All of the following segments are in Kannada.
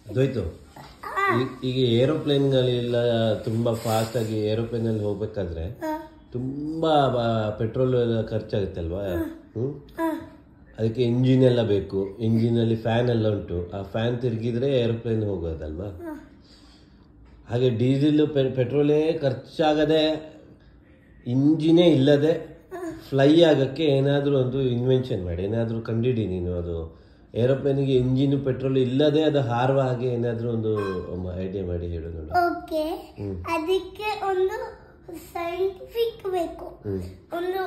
ಅದೋಯ್ತು ಈ- ಈಗ ಏರೋಪ್ಲೇನ್ಗಳೆಲ್ಲ ತುಂಬಾ ಫಾಸ್ಟ್ ಆಗಿ ಏರೋಪ್ಲೇನ್ ಅಲ್ಲಿ ಹೋಗ್ಬೇಕಾದ್ರೆ ತುಂಬಾ ಪೆಟ್ರೋಲ್ ಎಲ್ಲ ಖರ್ಚಾಗುತ್ತೆ ಅಲ್ವಾ ಹ್ಮ್ ಅದಕ್ಕೆ ಇಂಜಿನ್ ಎಲ್ಲ ಬೇಕು ಇಂಜಿನ್ ಅಲ್ಲಿ ಫ್ಯಾನ್ ಎಲ್ಲ ಉಂಟು ಆ ಫ್ಯಾನ್ ತಿರುಗಿದ್ರೆ ಏರೋಪ್ಲೇನ್ ಹೋಗೋದಲ್ವಾ ಹಾಗೆ ಡೀಸೆಲ್ ಪೆಟ್ರೋಲೇ ಖರ್ಚಾಗದೆ ಇಂಜಿನೇ ಇಲ್ಲದೆ ಫ್ಲೈ ಆಗಕ್ಕೆ ಏನಾದರೂ ಒಂದು ಇನ್ವೆನ್ಷನ್ ಮಾಡಿ ಏನಾದರೂ ಕಂಡಿಡಿ ನೀನು ಅದು ಏರೋಪ್ಲೇನಿಗೆ ಇಂಜಿನ್ ಪೆಟ್ರೋಲ್ ಇಲ್ಲದೆ ಅದು ಹಾರುವ ಹಾಗೆ ಏನಾದರೂ ಒಂದು ಐಡಿಯಾ ಮಾಡಿ ಹೇಳು ನೋಡು ಓಕೆ ಅದಕ್ಕೆ ಒಂದು ಸೈಂಟಿಫಿಕ್ ಬೇಕು ಹ್ಮ್ ಒಂದು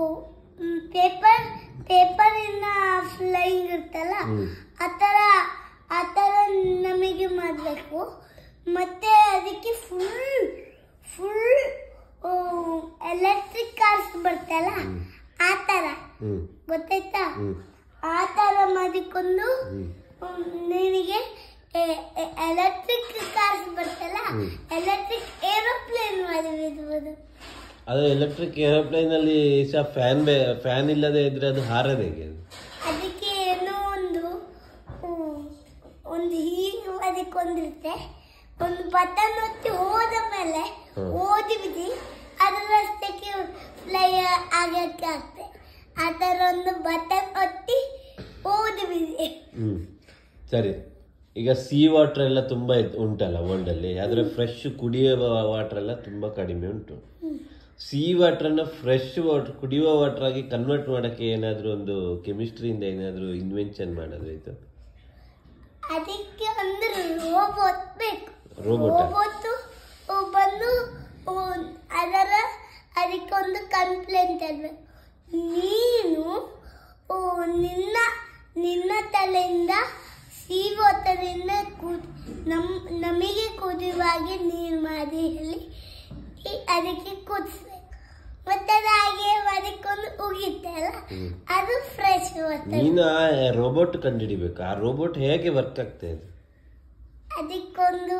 ಪೇಪರ್ ಪೇಪರ್ ಇಂದ ಫ್ಲೈಯಿಂಗ್ ಇರ್ತಲ್ಲ ಹ್ಮ್. ಆ ಥರ ಆ ಥರ ನಮಗೆ ಮಾಡಬೇಕು ಮತ್ತೆ ಅದಕ್ಕೆ ಫುಲ್ ಫುಲ್ ಎಲೆಕ್ಟ್ರಿಕ್ ಕಾರ್ಸ್ ಬರ್ತಲ್ಲ ಆ ಥರ ಹ್ಮ್ ಗೊತ್ತಾಯ್ತಾ ಹ್ಮ್ ಆ ಥರ ಮಾಡಿಕೊಂಡು ಹ್ಮ್ ಹ್ಮ್, ನಿನಗೆ ಎಲೆಕ್ಟ್ರಿಕ್ ಕಾರ್ಸ್ ಬರ್ತಲ್ಲ ಎಲೆಕ್ಟ್ರಿಕ್ ಏರೋಪ್ಲೇನ್ ಮಾಡಿಬಿಡ್ಬೋದು ಅದು ಎಲೆಕ್ಟ್ರಿಕ್ ಏರೋಪ್ಲೇನ್ ಅಲ್ಲಿ ಸಹ ಫ್ಯಾನ್ ಬೇ ಫ್ಯಾನ್ ಇಲ್ಲದೆ ಇದ್ರೆ ಅದು ಹಾರದೆ ಹೇಗೆ ಅದು? ಅದಕ್ಕೆ ಏನೋ ಒಂದು ಹ್ಮ್, ಒಂದು ಹೀಗೆ ಅದಕ್ಕೊಂದಿರುತ್ತೆ ಒಂದು ಬಟನ್ ಒತ್ತಿ ಹೋದ ಮೇಲೆ ಹ್ಮ್. ಓದಿ ಬಿಡಿ ಅದರ ರಸ್ತೆಗೆ ಫ್ಲೈ ಆಗಕ್ಕೆ ಆಗ್ತದೆ ಆ ಥರ ಒಂದು ಬಟನ್ ಒತ್ತಿ ಓದಿ ಬಿಡಿ ಹ್ಮ್ ಸರಿ ಈಗ ಸಿ ವಾಟರ್ ಎಲ್ಲ ತುಂಬಾ ಇದ್- ಉಂಟಲ್ಲ ವರ್ಲ್ಡ್ ಅಲ್ಲಿ ಆದ್ರೆ ಫ್ರೆಶ್ ಕುಡಿಯುವ ವಾಟರ್ ಎಲ್ಲ ತುಂಬಾ ಕಡಿಮೆ ಉಂಟು ಸಿ ವಾಟರ್ ಅನ್ನ ಫ್ರೆಶ್ ವಾಟರ್ ಕುಡಿಯುವ ವಾಟರ್ ಆಗಿ ಕನ್ವರ್ಟ್ ಮಾಡಕ್ಕೆ ಏನಾದ್ರೂ ಒಂದು ಕೆಮಿಸ್ಟ್ರಿಯಿಂದ ಏನಾದ್ರೂ ಇನ್ವೆನ್ಷನ್ ಮಾಡೋದಾಯ್ತು ಅದಕ್ಕೆ ಒಂದು ರೋಬೋಟ್ ಬೇಕು Robot ಆ? ರೋಬೋಟ್ ಬಂದು ಓ, ಅದರ ಅದಕ್ಕೆ ಒಂದು ಕಂಪ್ಲೇಂಟ್ ಇರಬೇಕು ನೀನು ಓ, ನಿನ್ನ ನಿನ್ನ ತಲೆಯಿಂದ ಸೀವೋತದಿಂದ ಕುದ್ ನಮ್ ನಮಗೆ ಕುದಿಯುವಾಗೆ ನೀರು ಮಾಡಿ ಹೇಳಿ ಈ- ಅದಕ್ಕೆ ಕುದಿಸ್ಬೇಕು ಮತ್ತೆ ಅದು ಹಾಗೆ ಅದಕ್ಕೊಂದು ಉಗಿತೆ ಅಲ್ಲ ಅದು ಫ್ರೆಶ್ ವಾಟರ್ ನೀನು ಆ ರೋಬೋಟ್ ಕಂಡುಹಿಡಿಬೇಕು ಆ ರೋಬೋಟ್ ಹೇಗೆ ವರ್ಕ್ ಆಗ್ತಾ ಇದೆ ಅದಕ್ಕೊಂದು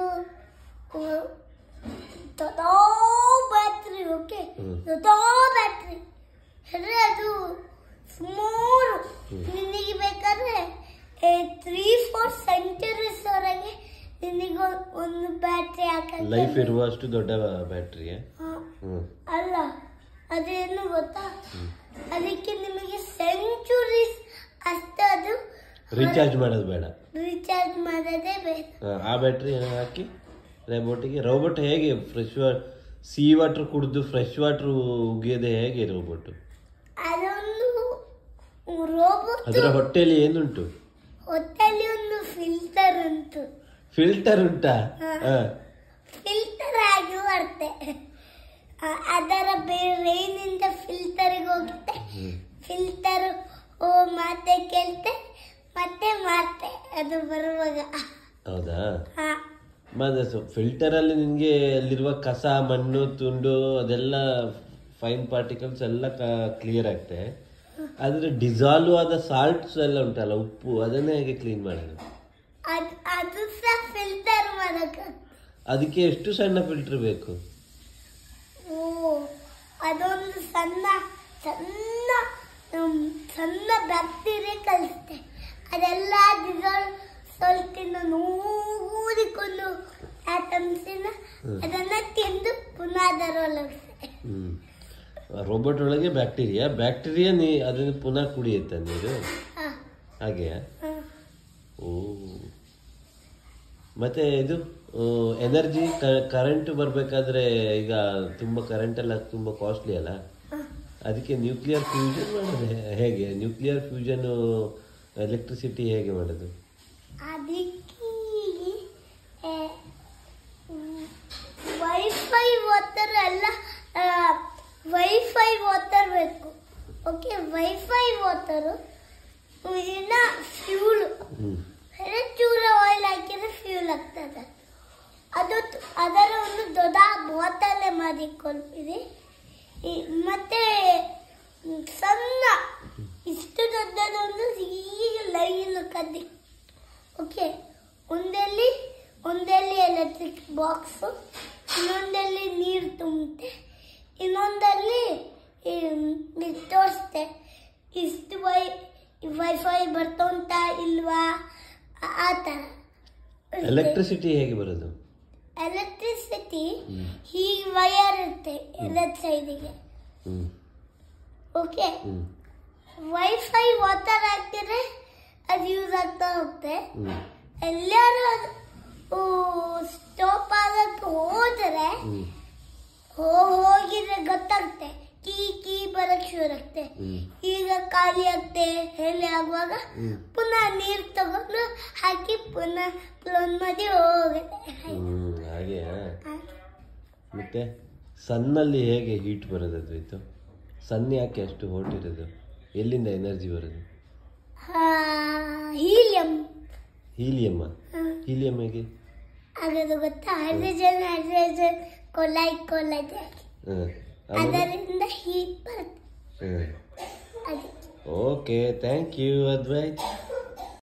ದೊಡ್ಡ ಬ್ಯಾಟ್ರಿ ಓಕೆ ಹ್ಮ್. ದೊಡ್ಡ ಬ್ಯಾಟ್ರಿ ಅಂದ್ರೆ ಅದು ಸುಮಾರು ನಿನಗೆ ಬೇಕಾದ್ರೆ ತ್ರೀ ಫೋರ್ ಸೆಂಚುರೀಸ್ ವರೆಗೆ ನಿನಗೆ ಒಂದು ಬ್ಯಾಟ್ರಿ ಹಾಕಕ್ಕೆ ಲೈಫ್ ಇರುವಷ್ಟು ದೊಡ್ಡ ಬ್ಯಾಟ್ರಿ ಹಾ, ಹ್ಮ್ ಅಲ್ಲ ಅದೇನು ಗೊತ್ತಾ ಅದಕ್ಕೆ ನಿಮಗೆ ಸೆಂಚುರೀಸ್ ಅಷ್ಟು ಅದು ರೀಚಾರ್ಜ್ ಮಾಡೋದು ಬೇಡ ರೀಚಾರ್ಜ್ ಮಾಡೋದೇ ಬೇಕು ಆ, ಆ ಬ್ಯಾಟ್ರಿ ಹಾಕಿ ರೋಬೋಟಿಗೆ ರೋಬೋಟ್ ಹೇಗೆ ಫ್ರೆಶ್ ಸಿ ವಾಟರ್ ಕುಡಿದು ಫ್ರೆಶ್ ವಾಟರ್ ಉಗಿಯೋದೆ ಹೇಗೆ ರೋಬೋಟ್ ಅದೊಂದು ರೋಬೋಟ್ ಅದರ ಹೊಟ್ಟೆಯಲ್ಲಿ ಏನುಂಟು ಹೊಟ್ಟೆಲಿ ಒಂದು ಫಿಲ್ಟರ್ ಉಂಟು ಫಿಲ್ಟರ್ ಉಂಟಾ ಹಾ. ಫಿಲ್ಟರ್ ಆಗಿ ಬರುತ್ತೆ ಆ, ಅದರ ಬ್ರೈನಿಂದ ಫಿಲ್ಟರ್ಗೆ ಹೋಗುತ್ತೆ ಫಿಲ್ಟರ್ ಓ ಮಾತೆ ಕೇಳ್ತೆ ಮತ್ತೆ ಮಾತೆ ಅದು ಬರುವಾಗ ಹೌದಾ ಹಾ ಮತ್ತೆ ಫಿಲ್ಟರ್ ಅಲ್ಲಿ ನಿನ್ಗೆ ಅಲ್ಲಿರುವ ಕಸ ಮಣ್ಣು ತುಂಡು ಅದೆಲ್ಲ ಫೈನ್ ಪಾರ್ಟಿಕಲ್ಸ್ ಎಲ್ಲ ಕ್ಲಿಯರ್ ಆಗ್ತೆ ಆದ್ರೆ ಡಿಸಾಲ್ವ್ ಆದ ಸಾಲ್ಟ್ಸ್ ಎಲ್ಲ ಉಂಟಲ್ಲ ಉಪ್ಪು ಅದನ್ನ ಹೇಗೆ ಕ್ಲೀನ್ ಮಾಡೋದು ಅದು ಅದು ಸಹ ಫಿಲ್ಟರ್ ಮಾಡಕ್ಕೆ ಅದಕ್ಕೆ ಎಷ್ಟು ಸಣ್ಣ ಫಿಲ್ಟರ್ ಬೇಕು ಓ ಅದೊಂದು ಸಣ್ಣ ಸಣ್ಣ ಹ್ಮ್, ಸಣ್ಣ ಬ್ಯಾಕ್ಟೀರಿಯಾ ಕಲಿಸುತ್ತೆ ಅದೆಲ್ಲ ಡಿಸಾಲ್ವ್ ಸ್ವಲ್ಪಿನ ನೋಡಿಕೊಂಡು ಆಟಮ್ಸಿನ ಅದನ್ನ ತಿಂದು ಪುನಃ ಅದರೊಳಗೆ ಹ್ಮ್ ರೋಬೋಟ್ ಒಳಗೆ ಬ್ಯಾಕ್ಟೀರಿಯಾ ಬ್ಯಾಕ್ಟೀರಿಯಾ ನೀ ಅದನ್ನ ಪುನಃ ಕುಡಿಯುತ್ತೆ ನೀರು ಹಾ ಹಾಗೆ ಹಾ ಓ ಮತ್ತೆ ಇದು ಎನರ್ಜಿ ಕರೆಂಟ್ ಬರಬೇಕಾದ್ರೆ ಈಗ ತುಂಬ ಕರೆಂಟ್ ಎಲ್ಲ ತುಂಬ ಕಾಸ್ಟ್ಲಿ ಅಲ್ಲ ಅದಕ್ಕೆ ನ್ಯೂಕ್ಲಿಯರ್ ಫ್ಯೂಷನ್ ಮಾಡೋದು ಹೇ- ಹೇಗೆ ನ್ಯೂಕ್ಲಿಯರ್ ಫ್ಯೂಷನ್ ಎಲೆಕ್ಟ್ರಿಸಿಟಿ ಹೇಗೆ ಮಾಡೋದು ಅದಕ್ಕೆ ವೈಫೈ ವಾಟರ್ ಎಲ್ಲ ವೈಫೈ ವಾಟರ್ ಬೇಕು ಓಕೆ ವೈಫೈ ವಾಟರು ಇನ್ನ ಫ್ಯೂಲ್ ಹ್ಮ್ ಚೂರ ಆಯಿಲ್ ಹಾಕಿದ್ರೆ ಫ್ಯೂಲ್ ಆಗ್ತದೆ ಅದು ಅದರ ಒಂದು ದೊಡ್ಡ ಬಾಟಲೆ ಮಾಡಿಕೊಂಡಿದೆ ಈ- ಮತ್ತೆ ಹ್ಮ್, ಸಣ್ಣ ಇಷ್ಟು ದೊಡ್ಡದೊಂದು ಹೀಗೆ ಲೈನ್ ಕದ್ದಿ ಓಕೆ ಒಂದಲ್ಲಿ ಒಂದಲ್ಲಿ ಎಲೆಕ್ಟ್ರಿಕ್ ಬಾಕ್ಸ್ ಇನ್ನೊಂದಲ್ಲಿ ನೀರು ತುಂಬುತ್ತೆ ಇನ್ನೊಂದಲ್ಲಿ ಈ, ಇದು ತೋರಿಸ್ತೆ ಇಷ್ಟು ವೈ ವೈಫೈ ಬರ್ತುಂಟ ಇಲ್ವಾ ಆ- ಆ ಥರ ಎಲೆಕ್ಟ್ರಿಸಿಟಿ ಹೇಗೆ ಬರೋದು ಎಲೆಕ್ಟ್ರಿಸಿಟಿ ಹ್ಮ್. ಹೀಗೆ ವಯರ್ ಇರುತ್ತೆ ಎಲ್ಲ ಸೈಡಿಗೆ ಹ್ಮ್ ಓಕೆ ಹ್ಮ್ ವೈಫೈ ವಾಟರ್ ಹಾಕಿದ್ರೆ ಅದು ಯೂಸ್ ಆಗ್ತಾ ಹೋಗುತ್ತೆ ಹ್ಮ್ ಎಲ್ಲರೂ ಸ್ಟಾಪ್ ಆಗಕ್ಕೆ ಹೋದ್ರೆ ಹ್ಮ್ ಹೋ ಹೋಗಿದ್ರೆ ಗೊತ್ತಾಗುತ್ತೆ ಕೀ ಕೀ ಬರಕ್ ಶುರು ಆಗುತ್ತೆ ಹ್ಮ್ ಈಗ ಖಾಲಿ ಆಗ್ತೆ ಹೇಳಿ ಆಗುವಾಗ ಹ್ಮ್ ಪುನಃ ನೀರು ತಗೊಂಡು ಹಾಕಿ ಪುನಃ ಕ್ಲೋನ್ ಮಾಡಿ ಹೋಗುತ್ತೆ ಹ್ಮ್ ಹಾಗೆ ಮತ್ತೆ ಸನ್ನಲ್ಲಿ ಹೇಗೆ ಹೀಟ್ ಬರೋದು ಅದ್ವೈತು ಸನ್ ಯಾಕೆ ಅಷ್ಟು ಹೊಟ್ಟಿರೋದು ಎಲ್ಲಿಂದ ಎನರ್ಜಿ ಬರೋದು ಹೀಲಿಯಂ ಹೀಲಿಯಮ್ಮ ಹೀಲಿಯಂ ಹೇಗೆ ಆಗೋದು ಗೊತ್ತಾ ಹೈಡ್ರೋಜನ್ ಹೈಡ್ರೋಜನ್ ಕೊಲೈಡ್ ಕೊಲೈಡ್ ಹ್ಮ್ ಆಮೇಲೆ ಅದರಿಂದ ಹೀಟ್ ಬರುತ್ತೆ ಹ್ಮ್ ಅದಕ್ಕೆ ಓಕೆ ಥ್ಯಾಂಕ್ ಯು ಅದ್ವೈತ್